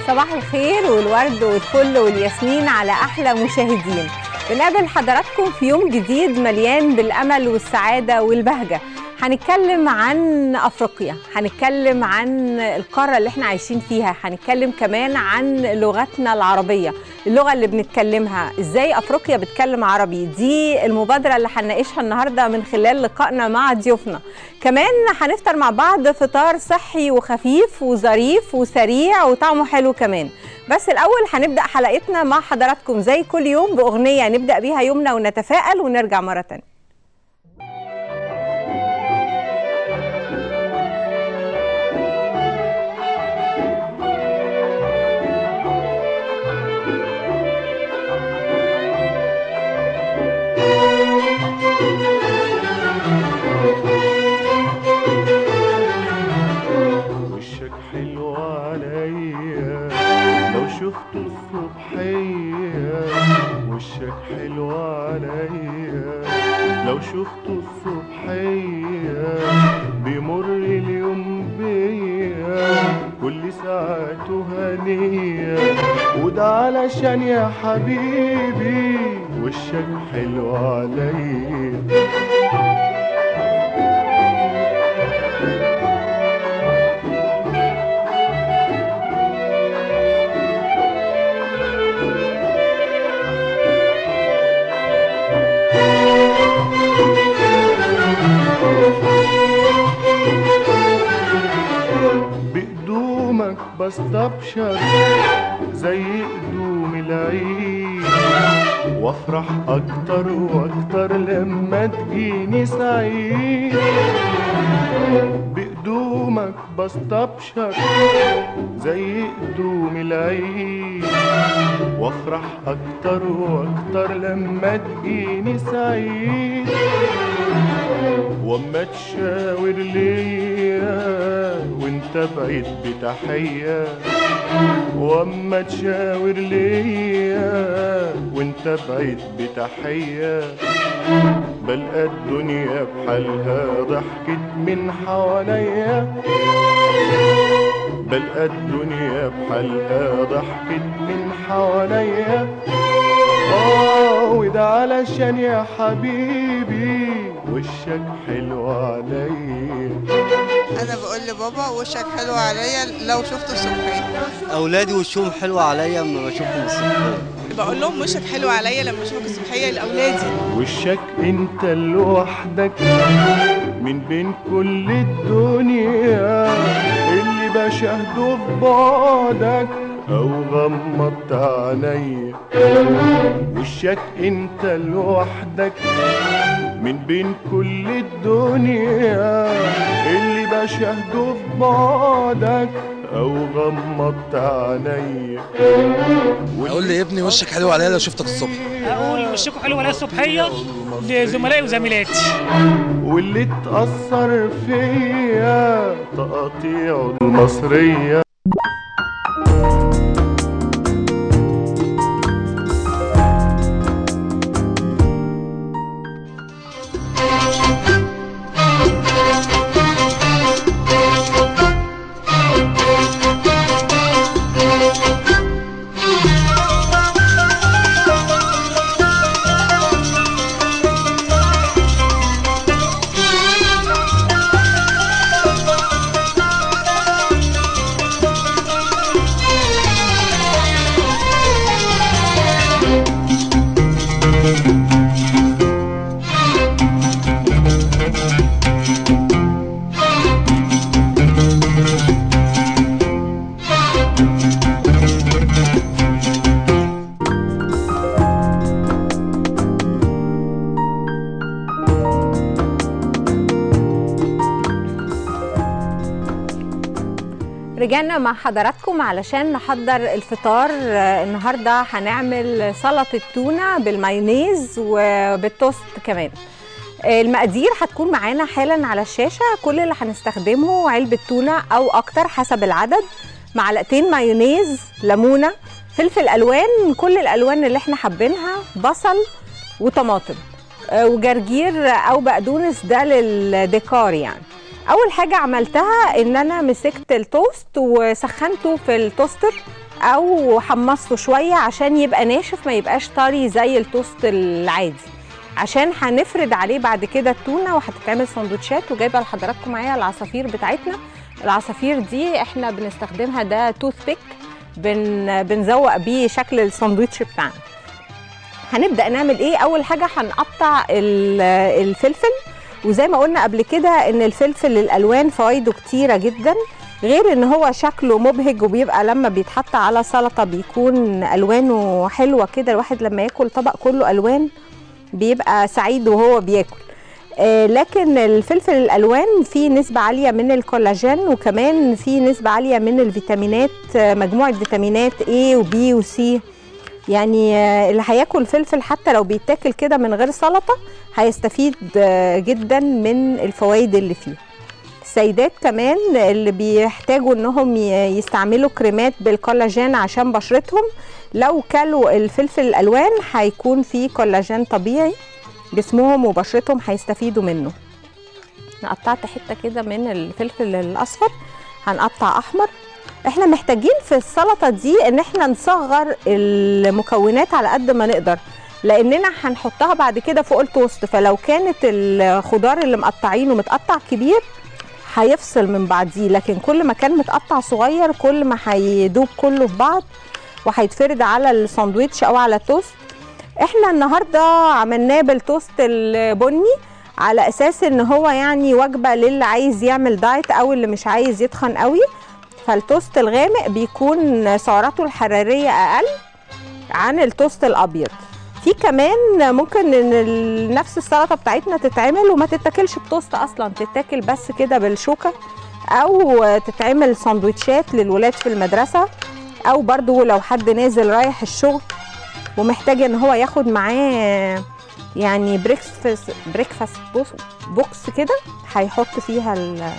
صباح الخير والورد والفل والياسمين على احلى مشاهدين بنقابل حضراتكم في يوم جديد مليان بالامل والسعاده والبهجه هنتكلم عن افريقيا هنتكلم عن القاره اللي احنا عايشين فيها هنتكلم كمان عن لغتنا العربيه اللغه اللي بنتكلمها ازاي افريقيا بتكلم عربي دي المبادره اللي هنناقشها النهارده من خلال لقائنا مع ضيوفنا كمان هنفطر مع بعض فطار صحي وخفيف وظريف وسريع وطعمه حلو كمان بس الاول هنبدا حلقتنا مع حضراتكم زي كل يوم باغنيه نبدا بيها يومنا ونتفائل ونرجع مره تانية وشك حلو عليا لو شفته الصبحية وشك حلو عليا لو شفته الصبحية بيمر اليوم بيا كل ساعته هنية وده علشان يا حبيبي وشك حلو عليا بقدومك بستبشر زي قدوم العيد وافرح اكتر واكتر لما تجيني سعيد بقدومك بستبشر زي قدوم العيد وافرح اكتر واكتر لما تجيني سعيد واما تشاور ليا وانت بعيد بتحية واما تشاور ليا وانت بعيد بتحية بلقى الدنيا بحالها ضحكت من حواليا بلقى الدنيا بحالها ضحكت من حواليا اه وده علشان يا حبيبي وشك حلو عليا انا بقول لبابا وشك حلو عليا لو شفته الصبحيه اولادي وشهم حلو عليا لما بشوفهم الصبح بقول لهم وشك حلو عليا لما اشوفك الصبحيه لاولادي وشك انت لوحدك من بين كل الدنيا اللي بشاهده في بعدك او غمضت عينيا وشك انت لوحدك من بين كل الدنيا اللي بشاهده في بعدك او غمضت عينيا اقول لابني وشك حلو عليا لو شفتك الصبح اقول وشكم حلو عليا الصبحيه لزملائي وزميلاتي واللي اتأثر فيا تقاطيع المصرية رجعنا مع حضراتكم علشان نحضر الفطار آه، النهارده هنعمل سلطه تونه بالمايونيز وبالتوست كمان آه، المقادير هتكون معانا حالا على الشاشه كل اللي هنستخدمه علبه تونه او اكتر حسب العدد معلقتين مايونيز ليمونه فلفل الوان كل الالوان اللي احنا حابينها بصل وطماطم آه، وجرجير او بقدونس ده للديكور يعني اول حاجه عملتها ان انا مسكت التوست وسخنته في التوستر او حمصته شويه عشان يبقى ناشف ما يبقاش طري زي التوست العادي عشان هنفرد عليه بعد كده التونه وهتتعمل سندوتشات وجايبه لحضراتكم معايا العصافير بتاعتنا العصافير دي احنا بنستخدمها ده توث بيك بن بنزوق بيه شكل الساندوتش بتاعنا هنبدا نعمل ايه اول حاجه هنقطع ال- الفلفل وزي ما قلنا قبل كده ان الفلفل الالوان فوائده كتيره جدا غير ان هو شكله مبهج وبيبقى لما بيتحط على سلطه بيكون الوانه حلوه كده الواحد لما ياكل طبق كله الوان بيبقى سعيد وهو بياكل آه، لكن الفلفل الالوان فيه نسبه عاليه من الكولاجين وكمان فيه نسبه عاليه من الفيتامينات آه، مجموعه فيتامينات A و B و C يعني آه، اللي هياكل فلفل حتى لو بيتاكل كده من غير سلطه هيستفيد آه، جدا من الفوائد اللي فيه السيدات كمان اللي بيحتاجوا انهم ي- يستعملوا كريمات بالكولاجين عشان بشرتهم لو كلوا الفلفل الالوان هيكون فيه كولاجين طبيعي جسمهم وبشرتهم هيستفيدوا منه أنا قطعت حته كده من الفلفل الاصفر هنقطع احمر احنا محتاجين في السلطه دي ان احنا نصغر المكونات على قد ما نقدر لاننا هنحطها بعد كده فوق التوست فلو كانت الخضار اللي مقطعينه متقطع كبير هيفصل من بعضيه لكن كل ما كان متقطع صغير كل ما هيدوب كله في بعض وهيتفرد على الساندوتش او على التوست احنا النهارده عملناه بالتوست البني على اساس ان هو يعني وجبه للي عايز يعمل دايت او اللي مش عايز يتخن قوي فالتوست الغامق بيكون سعراته الحراريه اقل عن التوست الابيض في كمان ممكن ان ال- نفس السلطه بتاعتنا تتعمل وما تتاكلش بتوست اصلا تتاكل بس كده بالشوكه او تتعمل سندوتشات للولاد في المدرسه او برضو لو حد نازل رايح الشغل ومحتاج ان هو ياخد معاه يعني بريكفاست بريكفاست بوكس كده هيحط فيها ال-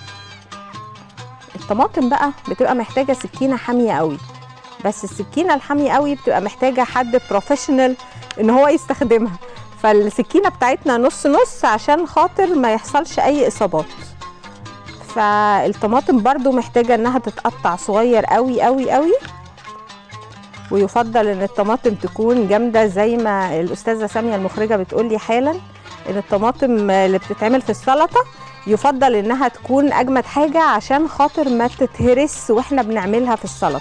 الطماطم بقى بتبقى محتاجه سكينه حاميه قوي بس السكينه الحاميه قوي بتبقى محتاجه حد بروفيشنال ان هو يستخدمها فالسكينه بتاعتنا نص نص عشان خاطر ما يحصلش اي اصابات فالطماطم برضو محتاجه انها تتقطع صغير قوي قوي قوي ويفضل ان الطماطم تكون جامده زي ما الاستاذه ساميه المخرجه بتقول لي حالا ان الطماطم اللي بتتعمل في السلطه يفضل انها تكون اجمد حاجه عشان خاطر ما تتهرس واحنا بنعملها في السلطه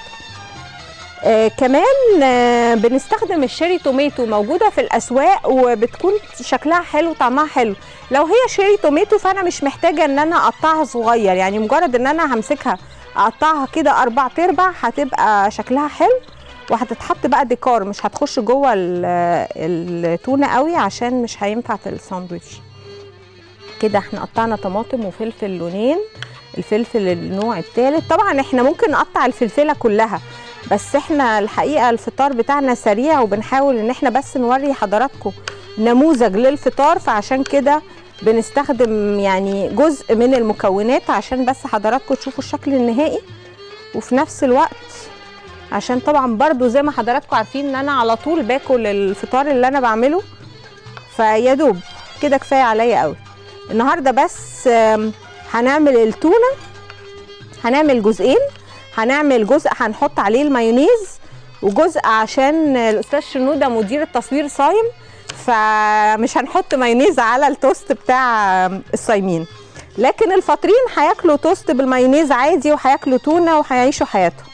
آه كمان آه بنستخدم الشيري توميتو موجوده في الاسواق وبتكون شكلها حلو طعمها حلو لو هي شيري توميتو فانا مش محتاجه ان انا اقطعها صغير يعني مجرد ان انا همسكها اقطعها كده اربع تربع هتبقى شكلها حلو وهتتحط بقى ديكور مش هتخش جوه ال- التونه قوي عشان مش هينفع في الساندوتش كده احنا قطعنا طماطم وفلفل لونين الفلفل النوع الثالث طبعا احنا ممكن نقطع الفلفله كلها بس احنا الحقيقه الفطار بتاعنا سريع وبنحاول ان احنا بس نوري حضراتكم نموذج للفطار فعشان كده بنستخدم يعني جزء من المكونات عشان بس حضراتكم تشوفوا الشكل النهائي وفي نفس الوقت عشان طبعا برضو زي ما حضراتكم عارفين ان انا على طول باكل الفطار اللي انا بعمله فيا دوب كده كفايه عليا قوي النهارده بس آم، هنعمل التونه هنعمل جزئين هنعمل جزء هنحط عليه المايونيز وجزء عشان الاستاذ شنوده مدير التصوير صايم فمش هنحط مايونيز على التوست بتاع الصايمين لكن الفاطرين هياكلوا توست بالمايونيز عادي وهياكلوا تونه وهيعيشوا حياتهم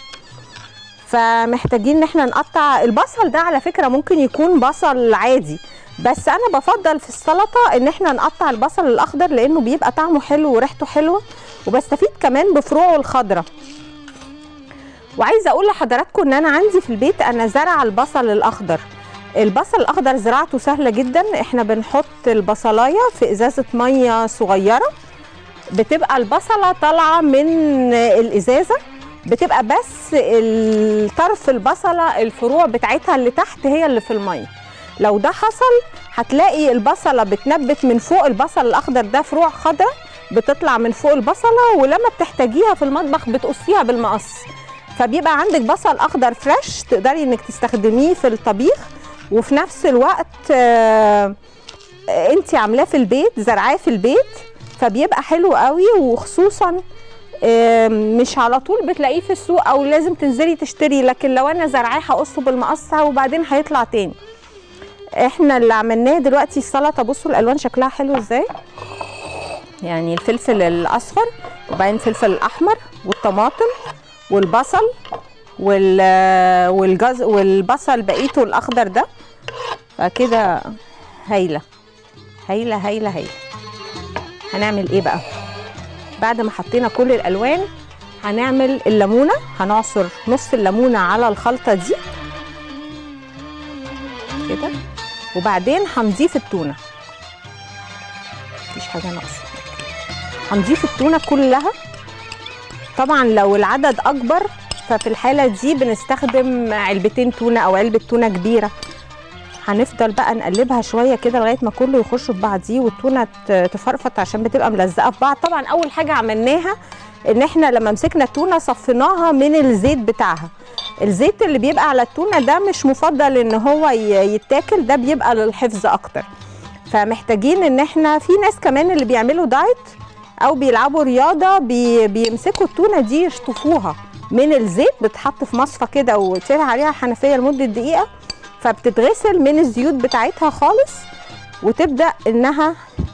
فمحتاجين ان احنا نقطع البصل ده على فكره ممكن يكون بصل عادي بس انا بفضل في السلطه ان احنا نقطع البصل الاخضر لانه بيبقى طعمه حلو وريحته حلوه وبستفيد كمان بفروعه الخضراء وعايزه اقول لحضراتكم ان انا عندي في البيت انا زرع البصل الاخضر البصل الاخضر زراعته سهله جدا احنا بنحط البصلايه في ازازه ميه صغيره بتبقى البصله طالعه من الازازه بتبقى بس طرف البصله الفروع بتاعتها اللي تحت هي اللي في الميه لو ده حصل هتلاقي البصله بتنبت من فوق البصل الاخضر ده فروع خضراء بتطلع من فوق البصله ولما بتحتاجيها في المطبخ بتقصيها بالمقص فبيبقى عندك بصل اخضر فريش تقدري انك تستخدميه في الطبيخ وفي نفس الوقت آه انت عاملاه في البيت زرعاه في البيت فبيبقى حلو قوي وخصوصا آم، مش على طول بتلاقيه في السوق او لازم تنزلي تشتري لكن لو انا زرعاه هقصه بالمقص وبعدين هيطلع تاني احنا اللي عملناه دلوقتي السلطه بصوا الالوان شكلها حلو ازاي يعني الفلفل الاصفر وبعدين الفلفل الاحمر والطماطم والبصل وال والجز والبصل بقيته الاخضر ده فكده هايله هايله هايله هايله هنعمل ايه بقى بعد ما حطينا كل الالوان هنعمل الليمونه هنعصر نص الليمونه على الخلطه دي كده وبعدين هنضيف التونه مفيش حاجه ناقصه هنضيف التونه كلها طبعا لو العدد اكبر ففي الحاله دي بنستخدم علبتين تونه او علبه تونه كبيره هنفضل بقى نقلبها شويه كده لغايه ما كله يخش في بعضيه والتونه ت- تفرفط عشان بتبقى ملزقه في بعض طبعا اول حاجه عملناها ان احنا لما مسكنا التونه صفيناها من الزيت بتاعها الزيت اللي بيبقى على التونه ده مش مفضل ان هو ي- يتاكل ده بيبقى للحفظ اكتر فمحتاجين ان احنا في ناس كمان اللي بيعملوا دايت او بيلعبوا رياضه بي بيمسكوا التونه دي يشطفوها من الزيت بتحط في مصفى كده وتشيل عليها حنفيه لمده دقيقه فبتتغسل من الزيوت بتاعتها خالص وتبدا انها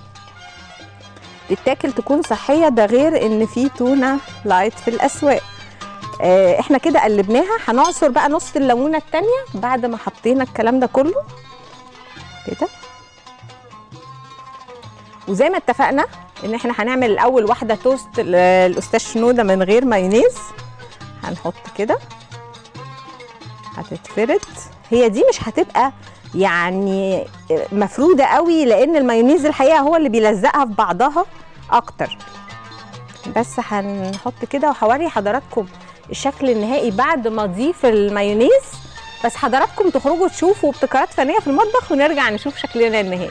تتاكل تكون صحيه ده غير ان في تونه لايت في الاسواق آه، احنا كده قلبناها هنعصر بقى نص الليمونه التانية بعد ما حطينا الكلام ده كله كده وزي ما اتفقنا ان احنا هنعمل الاول واحده توست ل- الاستاذ شنوده من غير مايونيز هنحط كده هتتفرد هي دي مش هتبقى يعني مفروده قوي لان المايونيز الحقيقه هو اللي بيلزقها في بعضها اكتر بس هنحط كده وهوري حضراتكم الشكل النهائي بعد ما اضيف المايونيز بس حضراتكم تخرجوا تشوفوا ابتكارات فنيه في المطبخ ونرجع نشوف شكلنا النهائي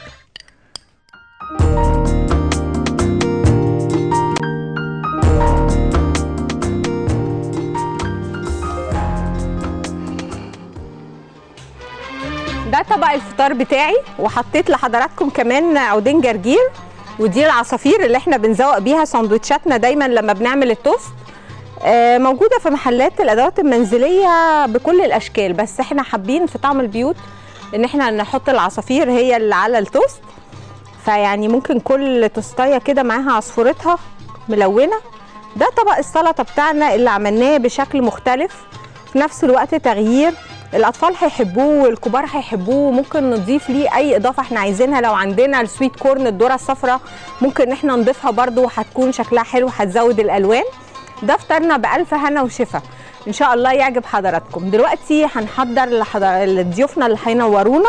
ده طبق الفطار بتاعي وحطيت لحضراتكم كمان عودين جرجير ودي العصافير اللي احنا بنزوق بيها سندوتشاتنا دايما لما بنعمل التوست آه، موجوده في محلات الادوات المنزليه بكل الاشكال بس احنا حابين في طعم البيوت ان احنا نحط العصافير هي اللي على التوست فيعني ممكن كل توستايه كده معاها عصفورتها ملونه ده طبق السلطه بتاعنا اللي عملناه بشكل مختلف في نفس الوقت تغيير الاطفال هيحبوه والكبار هيحبوه ممكن نضيف ليه اي اضافه احنا عايزينها لو عندنا السويت كورن الذره الصفراء ممكن ان احنا نضيفها برده وهتكون شكلها حلو هتزود الالوان ده فطرنا بالف هنا وشفا ان شاء الله يعجب حضراتكم دلوقتي هنحضر لحضر... لضيوفنا اللي هينورونا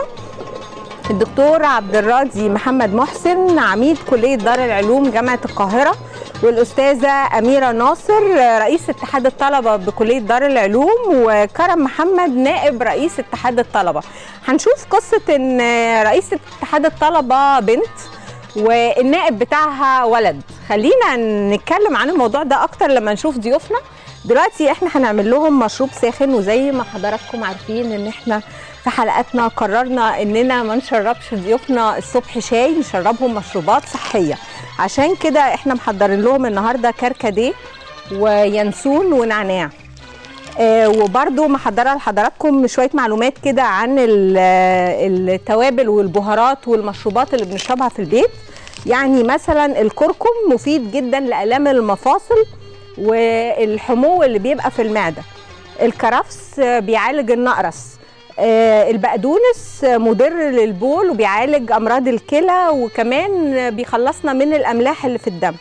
الدكتور عبد الراضي محمد محسن عميد كليه دار العلوم جامعه القاهره والاستاذه اميره ناصر رئيس اتحاد الطلبه بكليه دار العلوم وكرم محمد نائب رئيس اتحاد الطلبه هنشوف قصه ان رئيس اتحاد الطلبه بنت والنائب بتاعها ولد خلينا نتكلم عن الموضوع ده اكتر لما نشوف ضيوفنا دلوقتي احنا هنعمل لهم مشروب ساخن وزي ما حضراتكم عارفين ان احنا في حلقاتنا قررنا اننا ما نشربش ضيوفنا الصبح شاي نشربهم مشروبات صحيه عشان كده احنا محضرين لهم النهارده كركديه وينسون ونعناع آه وبرده محضره لحضراتكم شويه معلومات كده عن ال- التوابل والبهارات والمشروبات اللي بنشربها في البيت يعني مثلا الكركم مفيد جدا لالام المفاصل والحمو اللي بيبقى في المعده الكرفس آه، بيعالج النقرس آه، البقدونس آه، مضر للبول وبيعالج امراض الكلى وكمان آه، بيخلصنا من الاملاح اللي في الدم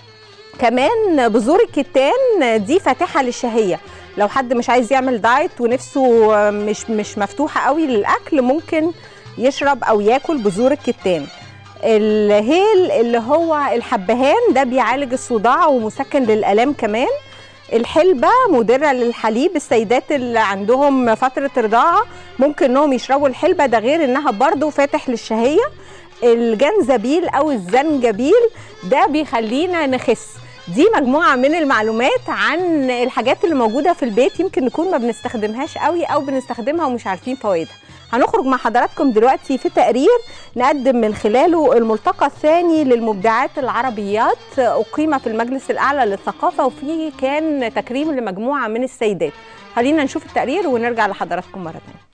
كمان بذور الكتان دي فاتحه للشهيه لو حد مش عايز يعمل دايت ونفسه مش مش مفتوحه قوي للاكل ممكن يشرب او ياكل بذور الكتان الهيل اللي هو الحبهان ده بيعالج الصداع ومسكن للالام كمان الحلبة مدرة للحليب السيدات اللي عندهم فترة رضاعة ممكن انهم يشربوا الحلبة ده غير انها برضو فاتح للشهية الجنزبيل او الزنجبيل ده بيخلينا نخس دي مجموعة من المعلومات عن الحاجات اللي موجودة في البيت يمكن نكون ما بنستخدمهاش قوي او بنستخدمها ومش عارفين فوائدها هنخرج مع حضراتكم دلوقتي في تقرير نقدم من خلاله الملتقى الثاني للمبدعات العربيات أقيم في المجلس الأعلى للثقافة وفيه كان تكريم لمجموعة من السيدات خلينا نشوف التقرير ونرجع لحضراتكم مرة تانية